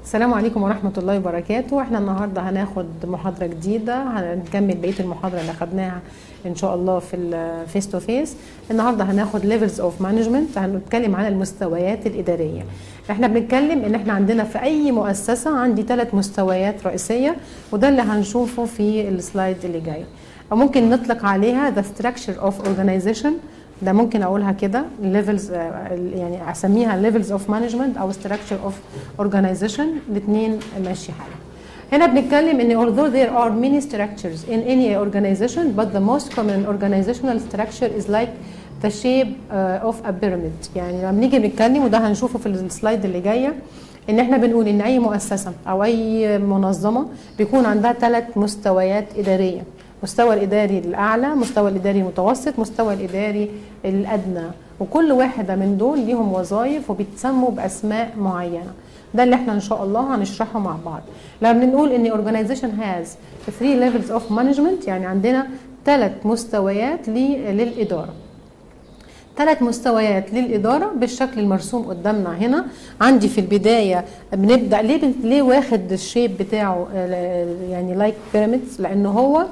السلام عليكم ورحمة الله وبركاته احنا النهاردة هناخد محاضرة جديدة هنكمل بقية المحاضرة اللي خدناها ان شاء الله في الفيس تو فيس النهاردة هناخد ليفلز اوف مانجمنت هنتكلم على المستويات الإدارية احنا بنتكلم ان احنا عندنا في اي مؤسسة عندي ثلاث مستويات رئيسية وده اللي هنشوفه في السلايد اللي جاي او ممكن نطلق عليها the structure of organization ده ممكن اقولها كده ليفلز يعني اسميها ليفلز اوف مانجمنت او ستراكشر اوف اورجانيزيشن الاثنين ماشي حاجه هنا بنتكلم ان although there are many structures in any organization but the most common organizational structure is like the shape uh, of a pyramid يعني لما بنيجي بنتكلم وده هنشوفه في السلايد اللي جايه ان احنا بنقول ان اي مؤسسه او اي منظمه بيكون عندها ثلاث مستويات اداريه مستوى الاداري الاعلى مستوى الاداري المتوسط مستوى الاداري الادنى وكل واحده من دول ليهم وظائف وبيتسموا باسماء معينه ده اللي احنا ان شاء الله هنشرحه مع بعض لما بنقول ان organization has three levels of management يعني عندنا ثلاث مستويات للاداره ثلاث مستويات للإدارة بالشكل المرسوم قدامنا هنا عندي في البداية بنبدأ ليه ليه واخد الشيب بتاعه يعني لايك like بيراميدز لأنه هو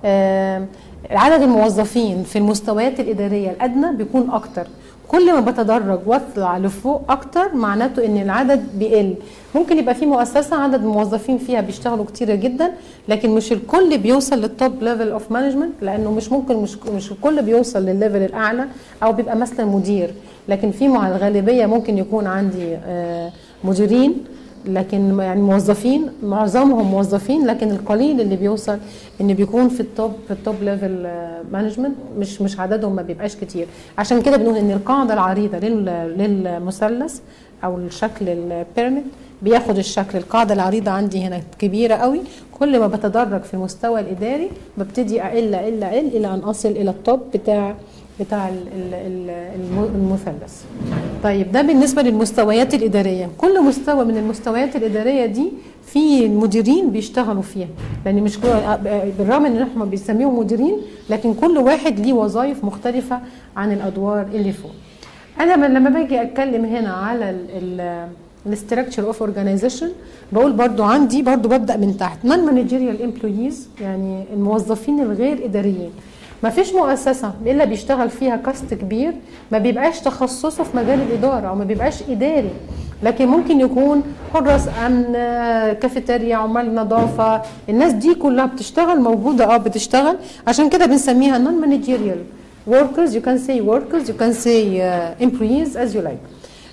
عدد الموظفين في المستويات الإدارية الأدنى بيكون أكتر كل ما بتدرج واطلع لفوق اكتر معناته ان العدد بيقل ممكن يبقى في مؤسسه عدد الموظفين فيها بيشتغلوا كتير جدا لكن مش الكل بيوصل للتوب ليفل اوف مانجمنت لانه مش ممكن مش مش الكل بيوصل للليفل الاعلى او بيبقى مثلا مدير لكن في مع الغالبيه ممكن يكون عندي مديرين لكن يعني موظفين معظمهم موظفين لكن القليل اللي بيوصل ان بيكون في التوب في التوب ليفل مانجمنت مش مش عددهم ما بيبقاش كتير عشان كده بنقول ان القاعده العريضه للمثلث او الشكل البيراميد بياخد الشكل القاعده العريضه عندي هنا كبيره قوي كل ما بتدرج في المستوى الاداري ببتدي اقل اقل اقل الى ان اصل الى التوب بتاع بتاع المثلث طيب ده بالنسبه للمستويات الاداريه كل مستوى من المستويات الاداريه دي في مديرين بيشتغلوا فيها لان يعني مش بالرغم ان احنا بنسميهم مديرين لكن كل واحد ليه وظائف مختلفه عن الادوار اللي فوق انا لما باجي اتكلم هنا على الاستراكشر اوف اورجانيزيشن بقول برضو عندي برضو ببدا من تحت نون مانجيريال امبلويز يعني الموظفين الغير اداريين ما فيش مؤسسة إلا بيشتغل فيها كاست كبير ما بيبقاش تخصصه في مجال الإدارة أو ما بيبقاش إداري لكن ممكن يكون حراس أمن كافيتيريا عمال نظافة الناس دي كلها بتشتغل موجودة اه بتشتغل عشان كده بنسميها non managerial workers you can say workers you can say uh, employees as you like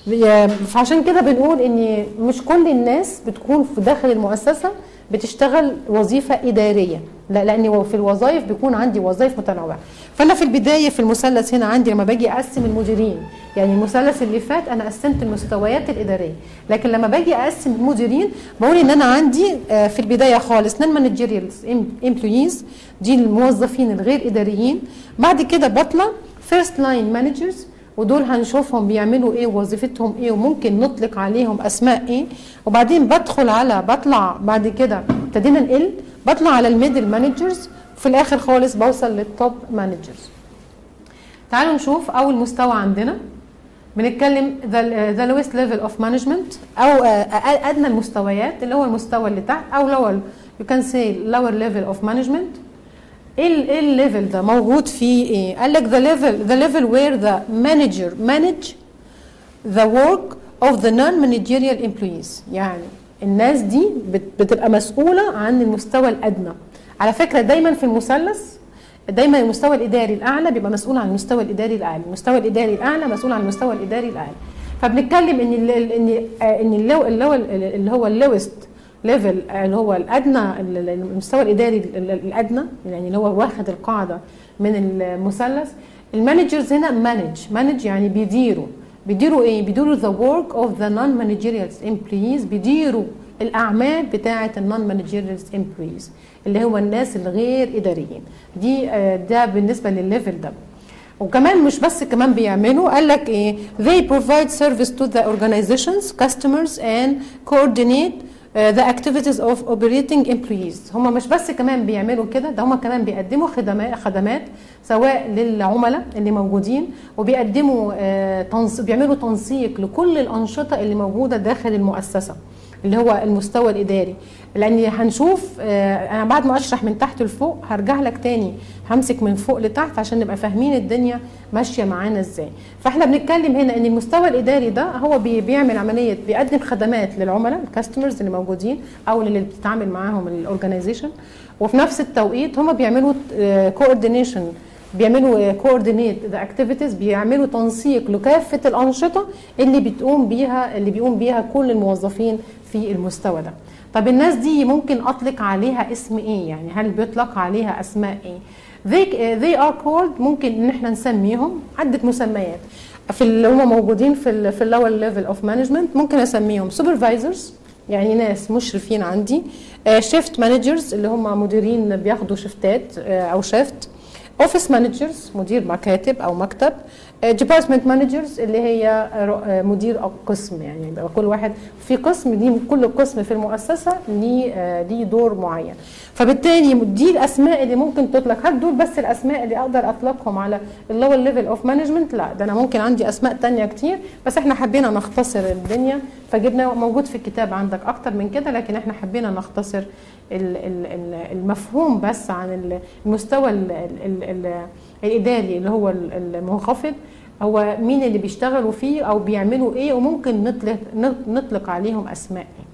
فعشان كده بنقول ان مش كل الناس بتكون في داخل المؤسسه بتشتغل وظيفه اداريه لا لان في الوظائف بيكون عندي وظائف متنوعه فانا في البدايه في المثلث هنا عندي لما باجي اقسم المديرين يعني المثلث اللي فات انا قسمت المستويات الاداريه لكن لما باجي اقسم المديرين بقول ان انا عندي في البدايه خالص نون مانجيريال امبلويز دي الموظفين الغير اداريين بعد كده بطلع فيرست لاين مانجرز ودول هنشوفهم بيعملوا ايه ووظيفتهم ايه وممكن نطلق عليهم اسماء ايه وبعدين بدخل على بطلع بعد كده ابتدينا نقل بطلع على الميدل مانجرز وفي الاخر خالص بوصل للتوب مانجرز تعالوا نشوف اول مستوى عندنا بنتكلم ذا لويست ليفل اوف مانجمنت او ادنى المستويات اللي هو المستوى اللي تحت او لور يو كان سي لور ليفل اوف مانجمنت ايه الليفل ده موجود فيه ايه قال لك the level the level where the manager manage the work of the non-managerial employees يعني الناس دي بتبقى مسؤولة عن المستوى الأدنى على فكرة دايما في المثلث دايما المستوى الإداري الأعلى بيبقى مسؤول عن المستوى الإداري الأعلى المستوى الإداري الأعلى مسؤول عن المستوى الإداري الأعلى فبنتكلم ان ال ان ان اللي هو اللي هو اللوست ليفل اللي هو الادنى المستوى الاداري الادنى يعني اللي هو واخد القاعده من المثلث المانجرز هنا مانج مانج يعني بيديروا بيديروا ايه بيديروا ذا ورك اوف ذا نون مانجيريال امبلويز بيديروا الاعمال بتاعه النون مانجيريال امبلويز اللي هو الناس الغير اداريين دي ده بالنسبه للليفل ده وكمان مش بس كمان بيعملوا قال لك ايه they provide service to the organizations customers and coordinate the activities of operating employees هم مش بس كمان بيعملوا كده ده هم كمان بيقدموا خدمات خدمات سواء للعملاء اللي موجودين وبيقدموا تنس... بيعملوا تنسيق لكل الانشطه اللي موجوده داخل المؤسسه اللي هو المستوى الاداري لان هنشوف آه، انا بعد ما اشرح من تحت لفوق هرجع لك تاني همسك من فوق لتحت عشان نبقى فاهمين الدنيا ماشيه معانا ازاي فاحنا بنتكلم هنا ان المستوى الاداري ده هو بي- بيعمل عمليه بيقدم خدمات للعملاء الكاستمرز اللي موجودين او اللي بتتعامل معاهم الاورجنايزيشن وفي نفس التوقيت هم بيعملوا كوردينيشن بيعملوا كوردينيت ذا اكتيفيتيز بيعملوا تنسيق لكافه الانشطه اللي بتقوم بيها اللي بيقوم بيها كل الموظفين في المستوى ده طب الناس دي ممكن اطلق عليها اسم ايه يعني هل بيطلق عليها اسماء ايه they, they are called ممكن ان احنا نسميهم عده مسميات في اللي هم موجودين في ال في اللور ليفل اوف مانجمنت ممكن اسميهم سوبرفايزرز يعني ناس مشرفين عندي شيفت مانجرز اللي هم مديرين بياخدوا شفتات او شيفت اوفيس مانجرز مدير مكاتب او مكتب ديبارتمنت مانجرز اللي هي ر- مدير قسم يعني يبقى كل واحد في قسم دي كل قسم في المؤسسه ليه آه، ليه دور معين فبالتالي دي الاسماء اللي ممكن تطلق هل دول بس الاسماء اللي اقدر اطلقهم على اللور ليفل اوف مانجمنت لا ده انا ممكن عندي اسماء تانية كتير بس احنا حبينا نختصر الدنيا فجبنا موجود في الكتاب عندك اكتر من كده لكن احنا حبينا نختصر ال- ال- ال- المفهوم بس عن ال- المستوى ال- ال- ال- الاداري اللي هو ال- المنخفض هو مين اللي بيشتغلوا فيه او بيعملوا ايه وممكن نطلق نطلق عليهم اسماء ايه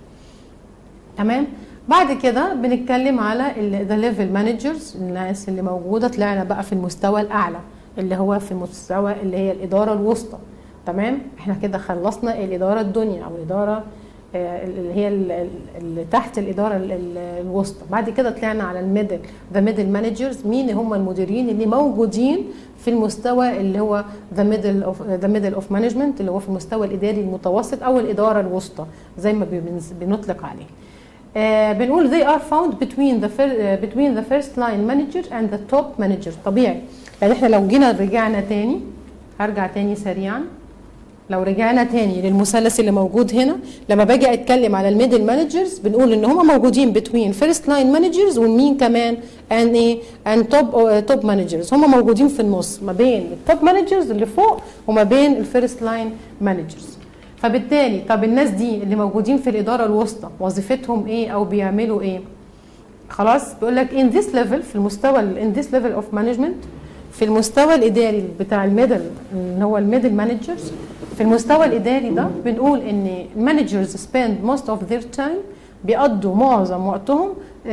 تمام بعد كده بنتكلم على ذا ليفل مانجرز الناس اللي موجوده طلعنا بقى في المستوى الاعلى اللي هو في المستوى اللي هي الاداره الوسطى تمام احنا كده خلصنا الاداره الدنيا او الاداره آه، اللي هي ال- ال- اللي تحت الاداره ال- ال- الوسطى بعد كده طلعنا على الميدل ذا ميدل مانجرز مين هم المديرين اللي موجودين في المستوى اللي هو ذا ميدل اوف ذا ميدل اوف مانجمنت اللي هو في المستوى الاداري المتوسط او الاداره الوسطى زي ما بنز- بنطلق عليه آه بنقول they are found between the fir- آه، between the first line manager and the top manager طبيعي يعني احنا لو جينا رجعنا تاني هرجع تاني سريعا لو رجعنا تاني للمثلث اللي موجود هنا لما باجي اتكلم على الميدل مانجرز بنقول ان هم موجودين بتوين فيرست لاين مانجرز ومين كمان ان ايه ان توب توب مانجرز هم موجودين في النص ما بين التوب مانجرز اللي فوق وما بين الفيرست لاين مانجرز فبالتالي طب الناس دي اللي موجودين في الاداره الوسطى وظيفتهم ايه او بيعملوا ايه خلاص بيقول لك in this level في المستوى ال- in this level of management في المستوى الاداري بتاع الميدل اللي هو الميدل مانجرز في المستوى الاداري ده بنقول ان managers spend most of their time بيقضوا معظم وقتهم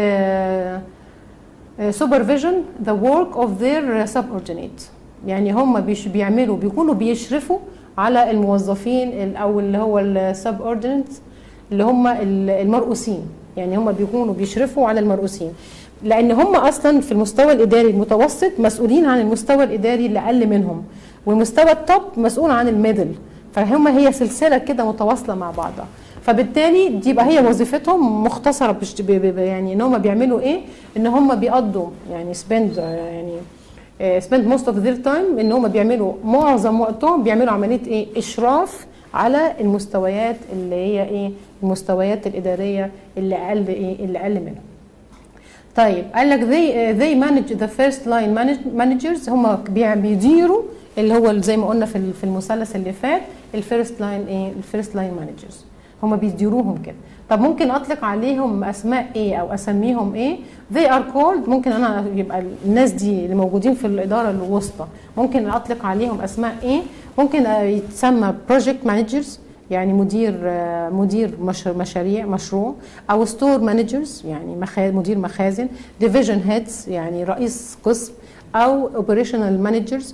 آه، آه، supervision the work of their subordinate يعني هم بيش بيعملوا بيكونوا بيشرفوا على الموظفين ال- او اللي هو السبوردينيت اللي هم ال- المرؤوسين يعني هم بيكونوا بيشرفوا على المرؤوسين لان هم اصلا في المستوى الاداري المتوسط مسؤولين عن المستوى الاداري اللي اقل منهم والمستوى التوب مسؤول عن الميدل فهم هي سلسله كده متواصله مع بعضها فبالتالي دي يبقى هي وظيفتهم مختصره بش- ب- ب- ب- يعني ان هم بيعملوا ايه ان هم بيقضوا يعني سبند يعني سبند موست اوف ذير تايم ان هم بيعملوا معظم وقتهم بيعملوا عمليه ايه اشراف على المستويات اللي هي ايه المستويات الاداريه اللي اقل ايه اللي اقل منهم طيب قال لك they they manage the first line manage- managers هم بيع- بيديروا اللي هو زي ما قلنا في ال- في المثلث اللي فات الفيرست لاين ايه الفيرست لاين مانجرز هم بيديروهم كده طب ممكن اطلق عليهم اسماء ايه او اسميهم ايه they are called ممكن انا يبقى الناس دي اللي موجودين في الاداره الوسطى ممكن اطلق عليهم اسماء ايه ممكن آه، يتسمى project managers يعني مدير آه، مدير مش- مشاريع مشروع او ستور مانجرز يعني مخا- مدير مخازن ديفيجن هيدز يعني رئيس قسم او اوبريشنال مانجرز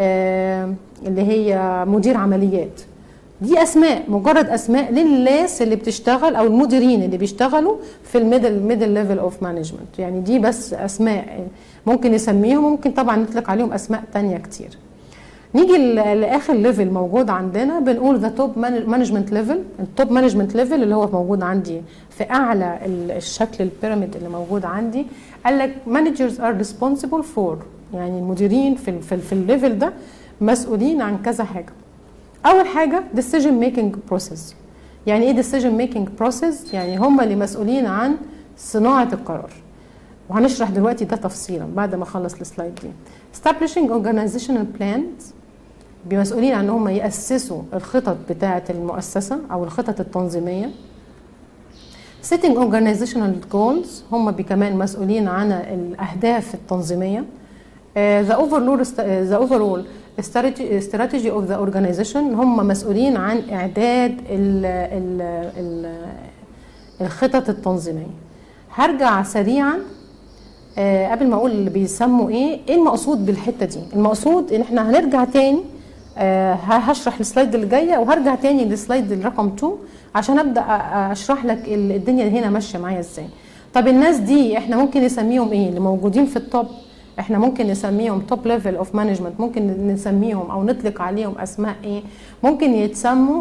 اللي هي مدير عمليات دي اسماء مجرد اسماء للناس اللي بتشتغل او المديرين اللي بيشتغلوا في الميدل ميدل ليفل اوف مانجمنت يعني دي بس اسماء ممكن نسميهم ممكن طبعا نطلق عليهم اسماء تانية كتير نيجي ل- لاخر ليفل موجود عندنا بنقول ذا توب مانجمنت ليفل التوب مانجمنت ليفل اللي هو موجود عندي في اعلى ال- الشكل البيراميد اللي موجود عندي قال لك managers are responsible for يعني المديرين في ال- في, ال- في الليفل ده مسؤولين عن كذا حاجه اول حاجه decision making process يعني ايه decision making process يعني هم اللي مسؤولين عن صناعه القرار وهنشرح دلوقتي ده تفصيلا بعد ما اخلص السلايد دي establishing organizational plans بمسؤولين عن ان هم ياسسوا الخطط بتاعه المؤسسه او الخطط التنظيميه setting organizational goals هم بي- كمان مسؤولين عن الاهداف التنظيميه آه، the overall the overall strategy strategy of the organization هم مسؤولين عن اعداد ال ال ال الخطط التنظيميه هرجع سريعا آه، قبل ما اقول اللي بيسموا ايه ايه المقصود بالحته دي المقصود ان احنا هنرجع تاني آه، ه- هشرح السلايد اللي جايه وهرجع تاني للسلايد الرقم 2 عشان ابدا أ- اشرح لك ال- الدنيا هنا ماشيه معايا ازاي طب الناس دي احنا ممكن نسميهم ايه اللي موجودين في التوب احنا ممكن نسميهم توب ليفل اوف مانجمنت ممكن نسميهم او نطلق عليهم اسماء ايه ممكن يتسموا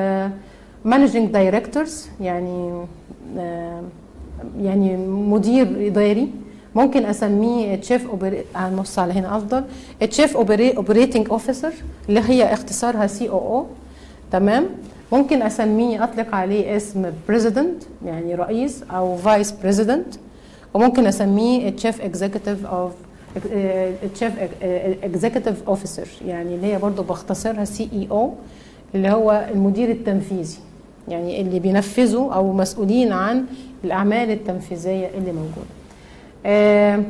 مانجنج دايركتورز يعني آه، يعني مدير اداري ممكن اسميه تشيف هنبص على هنا افضل تشيف اوبريتنج اوفيسر اللي هي اختصارها سي او او تمام ممكن اسميه اطلق عليه اسم بريزيدنت يعني رئيس او فايس بريزيدنت وممكن اسميه تشيف اكزيكتيف اوف تشيف اكزيكتيف اوفيسر يعني اللي هي برضو بختصرها سي اي او اللي هو المدير التنفيذي يعني اللي بينفذوا او مسؤولين عن الاعمال التنفيذيه اللي موجوده آه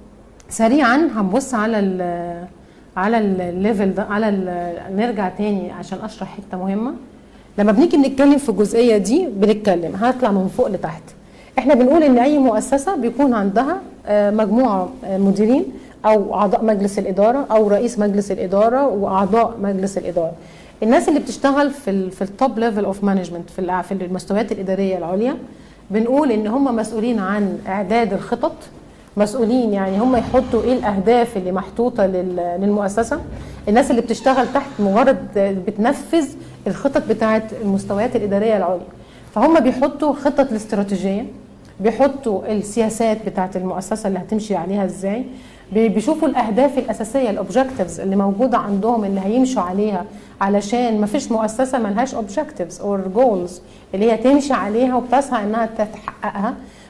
سريعا هنبص على ال على الليفل ده على ال نرجع تاني عشان اشرح حته مهمه لما بنيجي بنتكلم في الجزئيه دي بنتكلم هطلع من فوق لتحت احنا بنقول ان اي مؤسسه بيكون عندها آه، مجموعه آه، مديرين او اعضاء مجلس الاداره او رئيس مجلس الاداره واعضاء مجلس الاداره الناس اللي بتشتغل في ال في التوب ليفل اوف مانجمنت في الع- في المستويات الاداريه العليا بنقول ان هم مسؤولين عن اعداد الخطط مسؤولين يعني هم يحطوا ايه الاهداف اللي محطوطه لل- للمؤسسه الناس اللي بتشتغل تحت مجرد بتنفذ الخطط بتاعه المستويات الاداريه العليا فهم بيحطوا خطط الاستراتيجيه بيحطوا السياسات بتاعه المؤسسه اللي هتمشي عليها ازاي بي- بيشوفوا الاهداف الاساسيه الاوبجكتيفز اللي موجوده عندهم اللي هيمشوا عليها علشان ما فيش مؤسسه ملهاش اوبجكتيفز اور جولز اللي هي تمشي عليها وبتسعى انها تحققها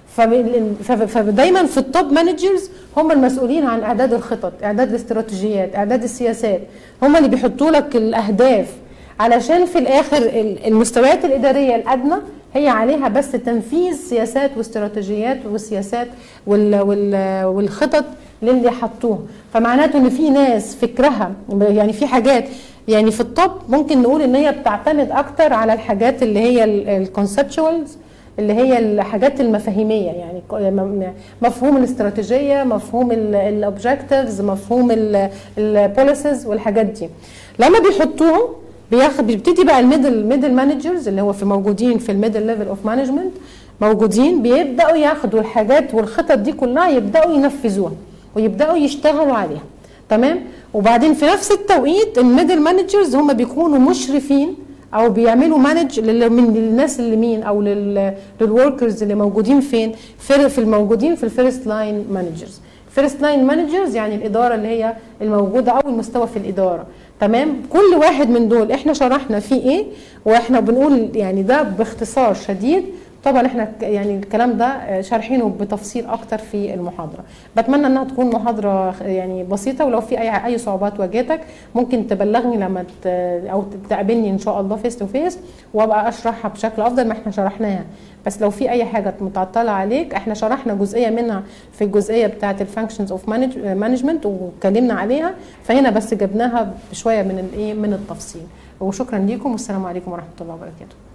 فب- فب- فدايما في التوب مانجرز هم المسؤولين عن اعداد الخطط اعداد الاستراتيجيات اعداد السياسات هم اللي بيحطوا لك الاهداف علشان في الاخر ال- المستويات الاداريه الادنى هي عليها بس تنفيذ سياسات واستراتيجيات والسياسات وال وال والخطط للي حطوها فمعناته ان في ناس فكرها يعني في حاجات يعني في الطب ممكن نقول ان هي بتعتمد اكتر على الحاجات اللي هي الكونسبشوالز اللي هي الحاجات المفاهيميه يعني ك- م- مفهوم الاستراتيجيه مفهوم الاوبجكتيفز مفهوم البوليسز والحاجات دي لما بيحطوهم بياخد بيبتدي بقى الميدل ميدل مانجرز اللي هو في موجودين في الميدل ليفل اوف مانجمنت موجودين بيبداوا ياخدوا الحاجات والخطط دي كلها يبداوا ينفذوها ويبداوا يشتغلوا عليها تمام وبعدين في نفس التوقيت الميدل مانجرز هم بيكونوا مشرفين او بيعملوا مانج من للناس اللي مين او للوركرز اللي موجودين فين في في الموجودين في الفيرست لاين مانجرز فيرست لاين مانجرز يعني الاداره اللي هي الموجوده او المستوى في الاداره تمام كل واحد من دول احنا شرحنا فيه ايه واحنا بنقول يعني ده باختصار شديد طبعا احنا ك- يعني الكلام ده آه، شارحينه بتفصيل اكتر في المحاضره بتمنى انها تكون محاضره خ- يعني بسيطه ولو في اي اي صعوبات واجهتك ممكن تبلغني لما ت- او تقابلني ان شاء الله فيس تو فيس وابقى اشرحها بشكل افضل ما احنا شرحناها بس لو في اي حاجه متعطله عليك احنا شرحنا جزئيه منها في الجزئيه بتاعه الفانكشنز اوف مانجمنت واتكلمنا عليها فهنا بس جبناها بشويه من الايه من التفصيل وشكرا ليكم والسلام عليكم ورحمه الله وبركاته